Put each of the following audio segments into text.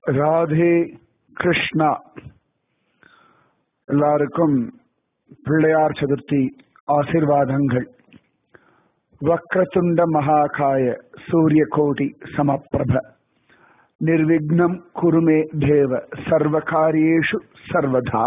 ராதே கிருஷ்ணா எல்லாருக்கும் பிள்ளையார் சதுர்த்தி ஆசிர்வாதங்கள் வக்ரதுண்ட மகாகாய சூரிய கோடி சமப்பிரப நிர்விக்னம் குருமே தேவ சர்வ காரியேஷு சர்வதா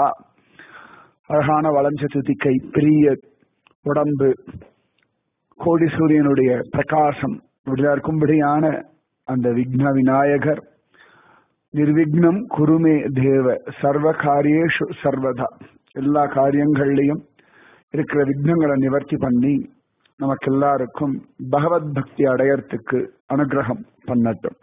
அழகான வளஞ்சதுதிக்கை பெரிய உடம்பு கோடி சூரியனுடைய பிரகாசம் இருக்கும்படியான அந்த விக்ன விநாயகர் நிர்விக்னம் குருமே தேவ சர்வ காரியேஷு சர்வதா எல்லா காரியங்கள்லையும் இருக்கிற விக்னங்களை நிவர்த்தி பண்ணி நமக்கு எல்லாருக்கும் பகவத் பக்தி அடையறதுக்கு அனுகிரகம் பண்ணட்டும்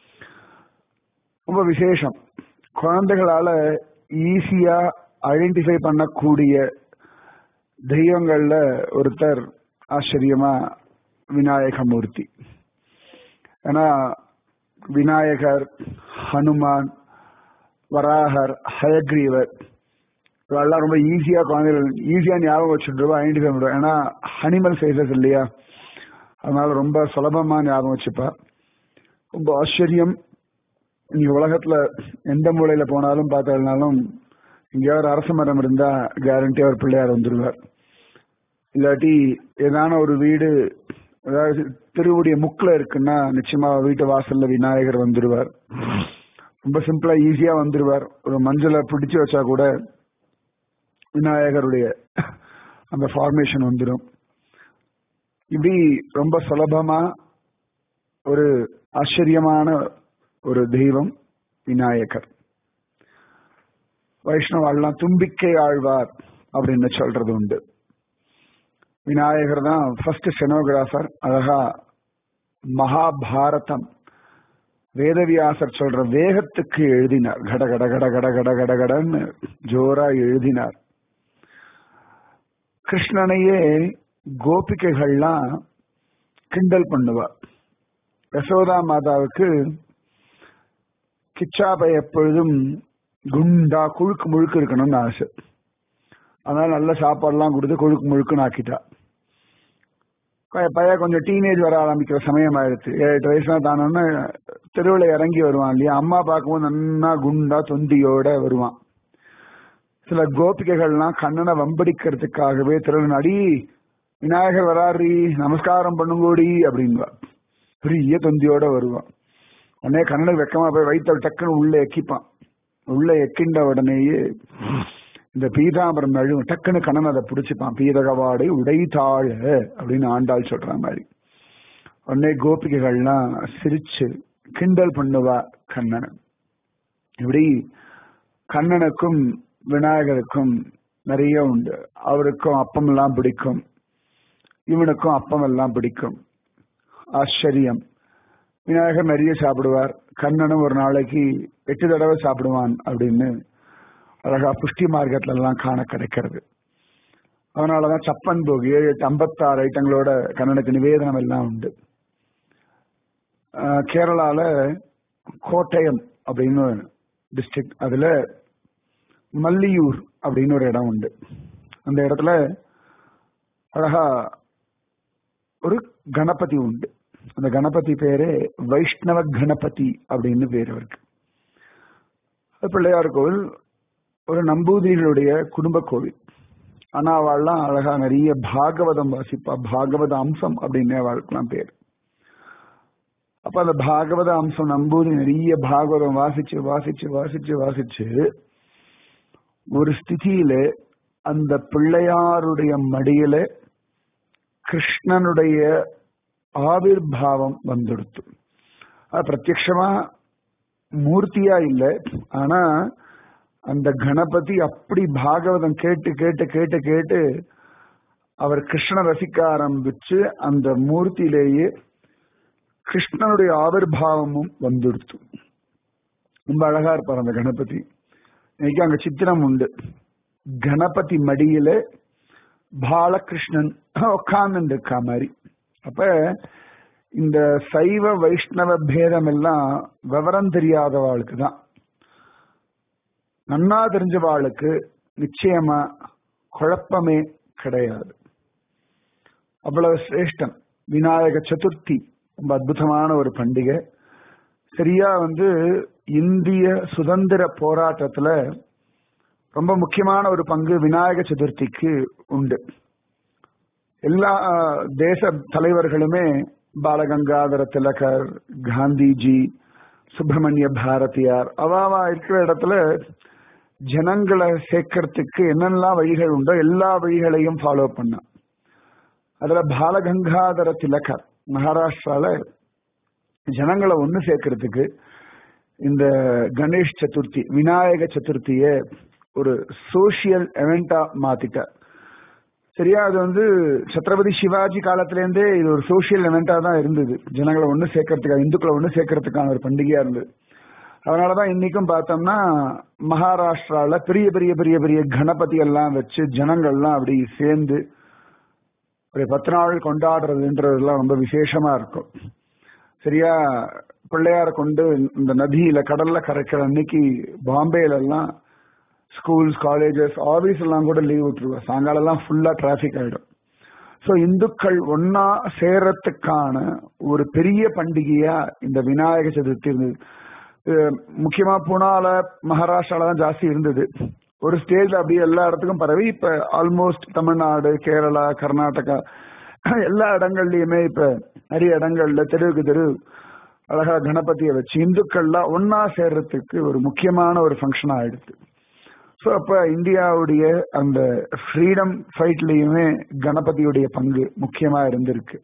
ரொம்ப விசேஷம் குழந்தைகளால ஈஸியா ஐடென்டிஃபை பண்ணக்கூடிய தெய்வங்கள்ல ஒருத்தர் ஆச்சரியமா விநாயகமூர்த்தி ஏன்னா விநாயகர் ஹனுமான் வராகர் ஹயக்ரீவர் இதெல்லாம் ரொம்ப ஈஸியா குழந்தைகள் ஈஸியா ஞாபகம் வச்சுட்டு ஐடென்டிஃபை பண்ணுவோம் ஏன்னா அனிமல் சைசஸ் இல்லையா அதனால ரொம்ப சுலபமா ஞாபகம் வச்சுப்பா ரொம்ப ஆச்சரியம் நீங்க உலகத்துல எந்த மூலையில போனாலும் பார்த்தாலும் எங்கேயாவது அரச மரம் இருந்தா கேரண்டியா ஒரு பிள்ளையார் வந்துருவார் இல்லாட்டி ஏதான ஒரு வீடு அதாவது திருவுடைய முக்குல இருக்குன்னா நிச்சயமா வீட்டு வாசல்ல விநாயகர் வந்துருவார் ரொம்ப சிம்பிளா ஈஸியா வந்துருவார் ஒரு மஞ்சளை பிடிச்சு வச்சா கூட விநாயகருடைய அந்த ஃபார்மேஷன் வந்துடும் இப்படி ரொம்ப சுலபமா ஒரு ஆச்சரியமான ஒரு தெய்வம் விநாயகர் வைஷ்ணவாள்லாம் தும்பிக்கை ஆழ்வார் அப்படின்னு சொல்றது உண்டு விநாயகர் தான் ஃபர்ஸ்ட் செனோகிராஃபர் அழகா மகாபாரதம் வேதவியாசர் சொல்ற வேகத்துக்கு எழுதினார் கட கட கட கட கட கட கடன்னு ஜோரா எழுதினார் கிருஷ்ணனையே கோபிகைகள்லாம் கிண்டல் பண்ணுவார் யசோதா மாதாவுக்கு கிச்சாபை எப்பொழுதும் குண்டா குழுக்கு முழுக்கு இருக்கணும்னு ஆசை அதனால நல்ல சாப்பாடுலாம் கொடுத்து கொழுக்கு முழுக்குன்னு ஆக்கிட்டா பையன் கொஞ்சம் டீனேஜ் வர ஆரம்பிக்கிற சமயம் ஆயிடுச்சு ஏழு எட்டு வயசுல தானோன்னு தெருவில் இறங்கி வருவான் இல்லையா அம்மா பார்க்கும்போது நன்னா குண்டா தொந்தியோட வருவான் சில கோபிகைகள்லாம் கண்ணனை வம்படிக்கிறதுக்காகவே தெருவில் அடி விநாயகர் வராரி நமஸ்காரம் பண்ணுங்கோடி அப்படின்பா பெரிய தொந்தியோட வருவான் உடனே கண்ணனுக்கு வெக்கமா போய் வைத்த டக்குன்னு உள்ள எக்கிப்பான் உள்ள எக்கின்ற உடனேயே இந்த பீதாம்பரம் நழுவும் டக்குன்னு கண்ணன் அதை பிடிச்சிப்பான் பீதகவாடை உடைத்தாழ அப்படின்னு ஆண்டாள் சொல்ற மாதிரி உடனே கோபிகைகள்லாம் சிரிச்சு கிண்டல் பண்ணுவா கண்ணனை இப்படி கண்ணனுக்கும் விநாயகருக்கும் நிறைய உண்டு அவருக்கும் அப்பம் எல்லாம் பிடிக்கும் இவனுக்கும் அப்பம் எல்லாம் பிடிக்கும் ஆச்சரியம் விநாயகர் நிறைய சாப்பிடுவார் கண்ணனும் ஒரு நாளைக்கு எட்டு தடவை சாப்பிடுவான் அப்படின்னு அழகா புஷ்டி மார்க்கெட்ல எல்லாம் காண கிடைக்கிறது அதனாலதான் சப்பன் போக் ஏழு எட்டு ஐம்பத்தாறு ஐட்டங்களோட கண்ணனுக்கு நிவேதனம் எல்லாம் உண்டு கேரளால கோட்டயம் அப்படின்னு டிஸ்ட்ரிக்ட் அதுல மல்லியூர் அப்படின்னு ஒரு இடம் உண்டு அந்த இடத்துல அழகா ஒரு கணபதி உண்டு அந்த கணபதி பேரு வைஷ்ணவ கணபதி அப்படின்னு பேர் அவருக்கு பிள்ளையார் கோவில் ஒரு நம்பூதிரிகளுடைய குடும்ப கோவில் ஆனா அவள்லாம் அழகா நிறைய பாகவதம் வாசிப்பா பாகவத அம்சம் அப்படின்னு அவளுக்குலாம் பேர் அப்ப அந்த பாகவத அம்சம் நம்பூதி நிறைய பாகவதம் வாசிச்சு வாசிச்சு வாசிச்சு வாசிச்சு ஒரு ஸ்திதியில அந்த பிள்ளையாருடைய மடியில கிருஷ்ணனுடைய ஆவிர் பாவம் வந்துடுத்து அது பிரத்யமா மூர்த்தியா இல்லை ஆனா அந்த கணபதி அப்படி பாகவதம் கேட்டு கேட்டு கேட்டு கேட்டு அவர் கிருஷ்ண ரசிக்க ஆரம்பிச்சு அந்த மூர்த்தியிலேயே கிருஷ்ணனுடைய ஆவிர்வாவமும் வந்துடுத்து ரொம்ப அழகா இருப்பார் அந்த கணபதி இன்னைக்கு அங்க சித்திரம் உண்டு கணபதி மடியில பாலகிருஷ்ணன் உட்கார்ந்து இருக்கா மாதிரி அப்ப இந்த சைவ வைஷ்ணவ பேதம் எல்லாம் விவரம் தெரியாதவாளுக்கு தான் நன்னா தெரிஞ்சவாளுக்கு நிச்சயமா குழப்பமே கிடையாது அவ்வளவு சிரேஷ்டம் விநாயக சதுர்த்தி ரொம்ப அற்புதமான ஒரு பண்டிகை சரியா வந்து இந்திய சுதந்திர போராட்டத்துல ரொம்ப முக்கியமான ஒரு பங்கு விநாயக சதுர்த்திக்கு உண்டு எல்லா தேச தலைவர்களுமே பாலகங்காதர திலகர் காந்திஜி சுப்பிரமணிய பாரதியார் அவாவா இருக்கிற இடத்துல ஜனங்களை சேர்க்கறதுக்கு என்னெல்லாம் வழிகள் உண்டோ எல்லா வழிகளையும் ஃபாலோ பண்ண அதுல பாலகங்காதர திலகர் மகாராஷ்டிரால ஜனங்களை ஒண்ணு சேர்க்கறதுக்கு இந்த கணேஷ் சதுர்த்தி விநாயக சதுர்த்திய ஒரு சோசியல் எவெண்டா மாத்திட்டார் சரியா அது வந்து சத்ரபதி சிவாஜி காலத்திலேருந்தே இது ஒரு சோசியல் எவெண்டா தான் இருந்தது ஜனங்களை ஒண்ணு சேர்க்கறதுக்காக இந்துக்களை ஒண்ணு சேர்க்கறதுக்கான ஒரு பண்டிகையா இருந்தது அதனாலதான் இன்னைக்கும் பார்த்தோம்னா மகாராஷ்டிரால பெரிய பெரிய பெரிய பெரிய கணபதி எல்லாம் வச்சு ஜனங்கள்லாம் அப்படி சேர்ந்து ஒரு பத்து நாள் கொண்டாடுறதுன்றதெல்லாம் ரொம்ப விசேஷமா இருக்கும் சரியா பிள்ளையார கொண்டு இந்த நதியில கடல்ல கரைக்கிற அன்னைக்கு பாம்பேல எல்லாம் ஸ்கூல்ஸ் காலேஜஸ் ஆபீஸ் எல்லாம் கூட லீவ் விட்டுருவா சாயங்காலம் எல்லாம் ஃபுல்லா டிராபிக் ஆயிடும் ஸோ இந்துக்கள் ஒன்னா சேரத்துக்கான ஒரு பெரிய பண்டிகையா இந்த விநாயக சதுர்த்தி இருந்தது முக்கியமா புனால மகாராஷ்டிரால தான் ஜாஸ்தி இருந்தது ஒரு ஸ்டேஜ்ல அப்படியே எல்லா இடத்துக்கும் பரவி இப்ப ஆல்மோஸ்ட் தமிழ்நாடு கேரளா கர்நாடகா எல்லா இடங்கள்லயுமே இப்ப நிறைய இடங்கள்ல தெருவுக்கு தெரு அழகா கணபதியை வச்சு இந்துக்கள்லாம் ஒன்னா சேர்றதுக்கு ஒரு முக்கியமான ஒரு ஃபங்க்ஷன் ஆயிடுது ஸோ அப்ப இந்தியாவுடைய அந்த ஃப்ரீடம் ஃபைட்லயுமே கணபதியுடைய பங்கு முக்கியமா இருந்திருக்கு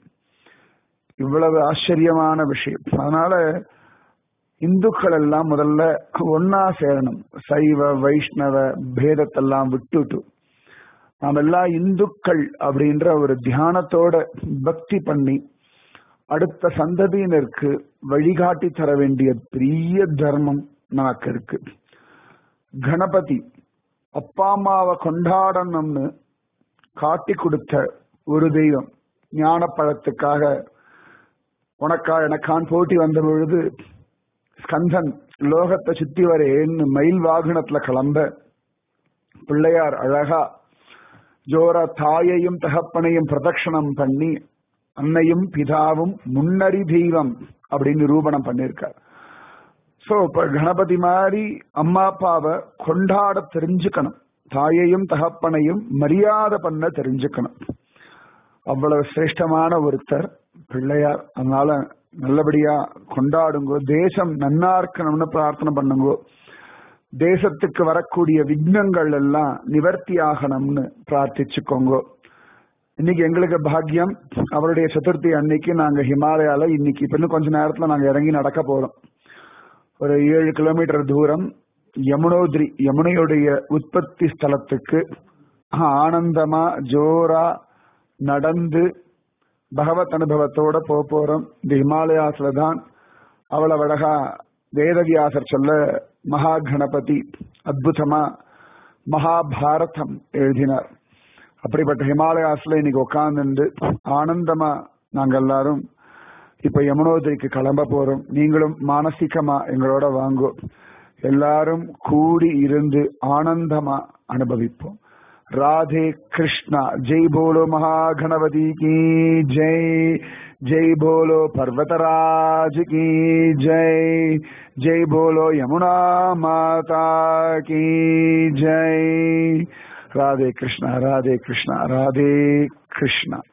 இவ்வளவு ஆச்சரியமான விஷயம் அதனால இந்துக்கள் எல்லாம் முதல்ல ஒன்னா சேரணும் சைவ வைஷ்ணவ பேதத்தெல்லாம் விட்டுட்டு நாம் எல்லாம் இந்துக்கள் அப்படின்ற ஒரு தியானத்தோட பக்தி பண்ணி அடுத்த சந்ததியினருக்கு வழிகாட்டி தர வேண்டிய பெரிய தர்மம் நமக்கு இருக்கு கணபதி அப்பா அம்மாவை கொண்டாடணும்னு காட்டி கொடுத்த ஒரு தெய்வம் ஞான பழத்துக்காக உனக்கா எனக்கான் போட்டி வந்த பொழுது ஸ்கந்தன் லோகத்தை சுத்தி வரேன்னு மயில் வாகனத்துல கிளம்ப பிள்ளையார் அழகா ஜோரா தாயையும் தகப்பனையும் பிரதட்சணம் பண்ணி அன்னையும் பிதாவும் முன்னறி தெய்வம் அப்படின்னு நிரூபணம் பண்ணியிருக்கார் சோ இப்ப கணபதி மாதிரி அம்மா அப்பாவை கொண்டாட தெரிஞ்சுக்கணும் தாயையும் தகப்பனையும் மரியாதை பண்ண தெரிஞ்சுக்கணும் அவ்வளவு சிரேஷ்டமான ஒருத்தர் பிள்ளையார் அதனால நல்லபடியா கொண்டாடுங்கோ தேசம் நன்னா இருக்கணும்னு பிரார்த்தனை பண்ணுங்கோ தேசத்துக்கு வரக்கூடிய விக்னங்கள் எல்லாம் நிவர்த்தி ஆகணும்னு பிரார்த்திச்சுக்கோங்க இன்னைக்கு எங்களுக்கு பாக்கியம் அவருடைய சதுர்த்தி அன்னைக்கு நாங்க ஹிமாலயால இன்னைக்கு இப்ப இன்னும் கொஞ்ச நேரத்துல நாங்க இறங்கி நடக்க போறோம் ஒரு ஏழு கிலோமீட்டர் தூரம் யமுனோத்ரி யமுனையுடைய உற்பத்தி ஸ்தலத்துக்கு ஆனந்தமா ஜோரா நடந்து பகவத் அனுபவத்தோட போக போறோம் இந்த ஹிமாலயாஸ்ல தான் அவ்வளவு அழகா வேதவியாசர் சொல்ல மகா கணபதி அற்புதமா மகாபாரதம் எழுதினார் அப்படிப்பட்ட ஹிமாலயாஸ்ல இன்னைக்கு உட்கார்ந்து ஆனந்தமா நாங்க எல்லாரும் இப்ப யமுனோதரிக்கு கிளம்ப போறோம் நீங்களும் மானசிகமா எங்களோட வாங்கோ எல்லாரும் கூடி இருந்து ஆனந்தமா அனுபவிப்போம் ராதே கிருஷ்ணா ஜெய் போலோ மகாகணபதி கி ஜெய் ஜெய் போலோ பர்வதராஜ் கி ஜெய் ஜெய் போலோ யமுனா மாதா கி ஜெய் ராதே கிருஷ்ணா ராதே கிருஷ்ணா ராதே கிருஷ்ணா